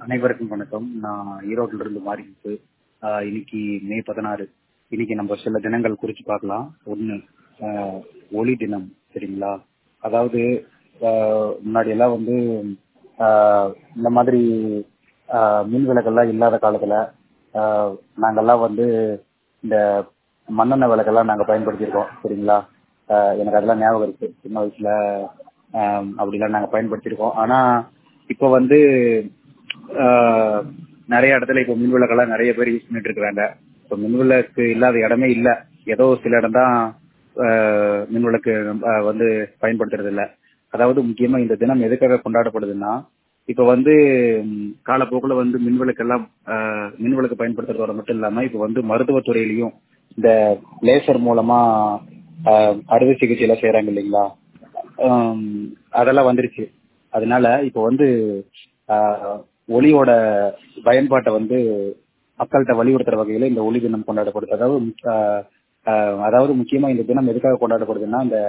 அனைவருக்கும் வணக்கம் நான் ஈரோட்டில இருந்து மாறிட்டு இன்னைக்கு மே பதினாறு இன்னைக்கு நம்ம சில தினங்கள் குறிச்சு பார்க்கலாம் ஒண்ணு ஆஹ் ஒளி தினம் சரிங்களா அதாவது ஆஹ் முன்னாடி எல்லாம் வந்து ஆஹ் இந்த மாதிரி ஆஹ் மின் விளக்கெல்லாம் இல்லாத காலத்துல ஆஹ் நாங்கெல்லாம் வந்து இந்த மண்ணெண்ணெய் விளக்கெல்லாம் நாங்க பயன்படுத்தியிருக்கோம் சரிங்களா ஆஹ் எனக்கு அதெல்லாம் ஞாபகம் இருக்கு சின்ன வயசுல ஆஹ் அப்படிலாம் நாங்க பயன்படுத்தியிருக்கோம் ஆனா இப்போ வந்து ஆஹ் நிறைய இடத்துல இப்போ மின் விளக்கெல்லாம் நிறைய பேர் யூஸ் பண்ணிட்டு இருக்கிறாங்க இப்போ மின் விளக்கு இல்லாத இடமே இல்ல ஏதோ சில இடம் தான் மின் விளக்கு ஆஹ் வந்து பயன்படுத்துறது இல்ல அதாவது முக்கியமா இந்த தினம் எதுக்காக கொண்டாடப்படுதுன்னா இப்ப வந்து ம், காலப்போக்குல வந்து மின் விளக்கெல்லாம் ஆஹ் மின் விளக்கு பயன்படுத்துறதோட மட்டும் இல்லாம இப்ப வந்து மருத்துவத்துறையிலயும் இந்த லேசர் மூலமா ஆஹ் அறுவை சிகிச்சை எல்லாம் செய்யறாங்க இல்லைங்களா ஆம், அதெல்லாம் வந்துருச்சு அதனால இப்போ வந்து ஆஹ், ஒளியோட பயன்பாட்டை வந்து மக்கள்கிட்ட வலியுறுத்துற வகையில இந்த ஒளி தினம் கொண்டாடப்படுது அதாவது ஆஹ், ஆஹ், அதாவது முக்கியமா இந்த தினம் எதுக்காக கொண்டாடப்படுதுன்னா இந்த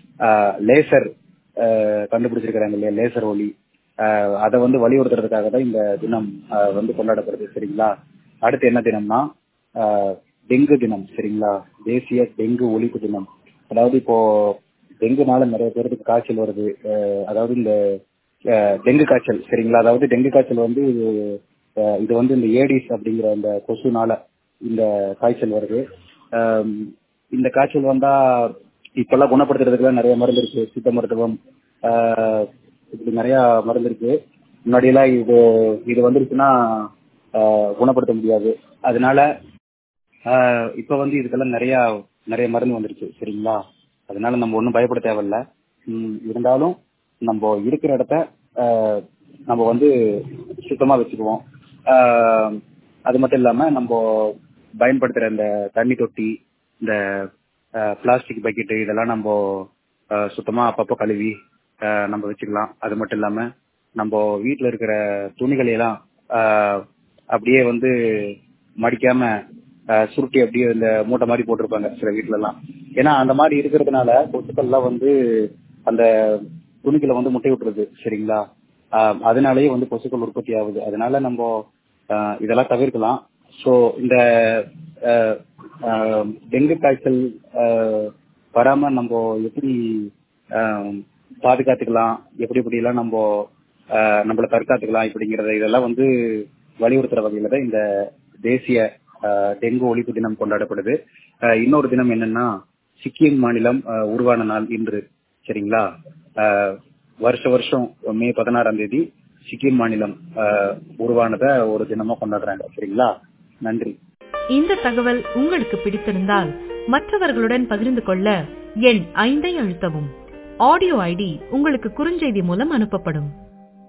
லேசர் கண்டுபிடிச்சிருக்கிறாங்க இல்லையா லேசர் ஒளி ஆஹ், அதை வந்து வலியுறுத்துறதுக்காக தான் இந்த தினம் ஆஹ், வந்து கொண்டாடப்படுது சரிங்களா அடுத்து என்ன தினம்னா ஆஹ், டெங்கு தினம் சரிங்களா தேசிய டெங்கு ஒழிப்பு தினம் அதாவது இப்போ டெங்குனால நிறைய பேருக்கு காய்ச்சல் வருது அஹ் அதாவது இந்த அஹ் டெங்கு காய்ச்சல் சரிங்களா அதாவது டெங்கு காய்ச்சல் வந்து இது அஹ் இது வந்து இந்த ஏடிஸ் அப்படிங்கிற இந்த கொசுனால இந்த காய்ச்சல் வருது ஆம், இந்த காய்ச்சல் வந்தா இப்பெல்லாம் குணப்படுத்துறதுக்குலாம் நிறைய மருந்து இருக்கு சித்த மருத்துவம் ஆஹ் இப்படி நிறைய மருந்து இருக்கு முன்னாடி எல்லாம் இது இது வந்துருச்சுன்னா ஆஹ் குணப்படுத்த முடியாது அதனால ஆஹ் இப்ப வந்து இதுக்கெல்லாம் நிறைய நிறைய மருந்து வந்துருச்சு சரிங்களா அதனால நம்ம ஒன்றும் பயப்பட தேவையில்ல உம் இருந்தாலும் நம்ம இருக்கிற இடத்த ஆஹ் நம்ம வந்து சுத்தமா வச்சுக்குவோம் ஆஹ் அது மட்டும் இல்லாம நம்ம பயன்படுத்துற இந்த தண்ணி தொட்டி இந்த பிளாஸ்டிக் பக்கெட்டு இதெல்லாம் நம்ம ஆஹ் சுத்தமா அப்பப்போ கழுவி ஆஹ் நம்ம வச்சுக்கலாம் அது மட்டும் இல்லாம நம்ம வீட்டுல இருக்கிற துணிகளை எல்லாம் ஆஹ் அப்படியே வந்து மடிக்காம ஆஹ் சுருட்டி அப்படியே இந்த மூட்டை மாதிரி போட்டிருப்பாங்க சில வீட்ல எல்லாம் ஏன்னா அந்த மாதிரி இருக்கிறதுனால கொசுக்கள்லாம் வந்து அந்த துணிகளை வந்து முட்டை விட்டுருது சரிங்களா ஆஹ் அதனாலயே வந்து கொசுக்கள் உற்பத்தி ஆகுது அதனால நம்ம ஆஹ் இதெல்லாம் தவிர்க்கலாம் ஸோ இந்த ஆஹ் ஆஹ் டெங்கு காய்ச்சல் ஆஹ் வராம நம்ம எப்படி ஆஹ் பாதுகாத்துக்கலாம் எப்படி எப்படி எல்லாம் நம்ம ஆஹ் நம்மள தற்காத்துக்கலாம் இப்படிங்கறத இதெல்லாம் வந்து வலியுறுத்துற வகையில தான் இந்த தேசிய ஆஹ் டெங்கு ஒழிப்பு தினம் கொண்டாடப்படுது ஆஹ் இன்னொரு தினம் என்னன்னா சிக்கிம் மாநிலம் ஆஹ் உருவான நாள் இன்று சரிங்களா ஆஹ் வருஷ வருஷம் மே பதினாறாம் தேதி சிக்கிம் மாநிலம் ஆஹ் உருவானத ஒரு தினமா கொண்டாடுறாங்க சரிங்களா நன்றி இந்த தகவல் உங்களுக்கு பிடித்திருந்தால் மற்றவர்களுடன் பகிர்ந்து கொள்ள எண் ஐந்தை அழுத்தவும் ஆடியோ ஐடி உங்களுக்கு குறுஞ்செய்தி மூலம் அனுப்பப்படும்